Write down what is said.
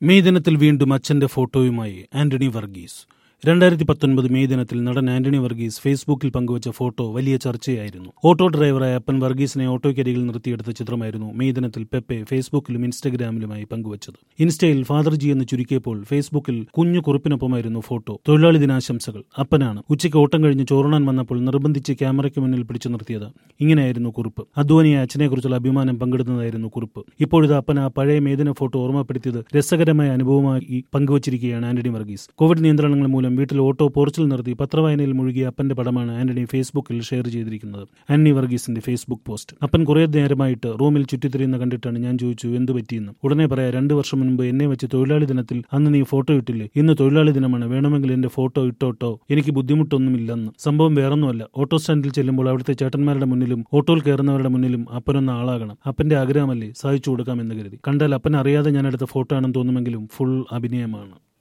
May ദിനത്തിൽ വീണ്ടും അച്ഛന്റെ ഫോട്ടോയുമായി ആന്റണി വർഗീസ് രണ്ടായിരത്തി പത്തൊൻപത് മെയ് ദിനത്തിൽ നടൻ ആന്റണി വർഗീസ് ഫേസ്ബുക്കിൽ പങ്കുവച്ച ഫോട്ടോ വലിയ ചർച്ചയായിരുന്നു ഓട്ടോ ഡ്രൈവറായ അപ്പൻ വർഗീസിനെ ഓട്ടോയ്ക്കരികിൽ നിർത്തിയെടുത്ത ചിത്രമായിരുന്നു മെയ് ദിനത്തിൽ പെപ്പെ ഫേസ്ബുക്കിലും ഇൻസ്റ്റഗ്രാമിലുമായി പങ്കുവച്ചത് ഇൻസ്റ്റയിൽ ഫാദർജി എന്ന് ചുരുക്കിയപ്പോൾ ഫേസ്ബുക്കിൽ കുഞ്ഞു കുറിപ്പിനൊപ്പമായിരുന്നു ഫോട്ടോ തൊഴിലാളി ദിനാശംസകൾ അപ്പനാണ് ഉച്ചയ്ക്ക് ഓട്ടം കഴിഞ്ഞ് ചോറുണാൻ വന്നപ്പോൾ നിർബന്ധിച്ച് ക്യാമറയ്ക്ക് മുന്നിൽ പിടിച്ചു നിർത്തിയത് ഇങ്ങനെയായിരുന്നു കുറിപ്പ് അധ്വാനിയ അച്ഛനെക്കുറിച്ചുള്ള അഭിമാനം പങ്കിടുന്നതായിരുന്നു കുറിപ്പ് ഇപ്പോഴിത് അപ്പൻ ആ പഴയ മേദിന ഫോട്ടോ ഓർമ്മപ്പെടുത്തിയത് രസകരമായ അനുഭവമായി പങ്കുവച്ചിരിക്കുകയാണ് ആന്റണി വർഗീസ് കോവിഡ് നിയന്ത്രണങ്ങൾ മൂലം വീട്ടിൽ ഓട്ടോ പോർച്ചിൽ നിർത്തി പത്രവായനയിൽ മുഴുകിയ അപ്പന്റെ പടമാണ് ആന്റണി ഫേസ്ബുക്കിൽ ഷെയർ ചെയ്തിരിക്കുന്നത് ആന്റണി വർഗീസിന്റെ ഫേസ്ബുക്ക് പോസ്റ്റ് അപ്പൻ കുറേ നേരമായിട്ട് റൂമിൽ ചുറ്റിത്തിരിയുന്ന കണ്ടിട്ടാണ് ഞാൻ ചോദിച്ചു എന്ത് പറ്റിയെന്ന് ഉടനെ പറയാ രണ്ടു വർഷം മുൻപ് എന്നെ വെച്ച് തൊഴിലാളി ദിനത്തിൽ അന്ന് നീ ഫോട്ടോ ഇട്ടില്ലേ ഇന്ന് തൊഴിലാളി ദിനമാണ് വേണമെങ്കിൽ എന്റെ ഫോട്ടോ ഇട്ടോട്ടോ എനിക്ക് ബുദ്ധിമുട്ടൊന്നുമില്ലെന്ന് സംഭവം വേറൊന്നുമല്ല ഓട്ടോ സ്റ്റാൻഡിൽ ചെല്ലുമ്പോൾ അവിടുത്തെ ചേട്ടന്മാരുടെ മുന്നിലും ഓട്ടോയിൽ കയറുന്നവരുടെ മുന്നിലും അപ്പനൊന്ന് ആളാകണം അപ്പന്റെ ആഗ്രഹമല്ലേ സാധിച്ചു കൊടുക്കാമെന്ന് കരുതി കണ്ടാൽ അപ്പൻ അറിയാതെ ഞാൻ എടുത്ത ഫോട്ടോ ആണെന്ന് തോന്നുമെങ്കിലും ഫുൾ അഭിനയമാണ്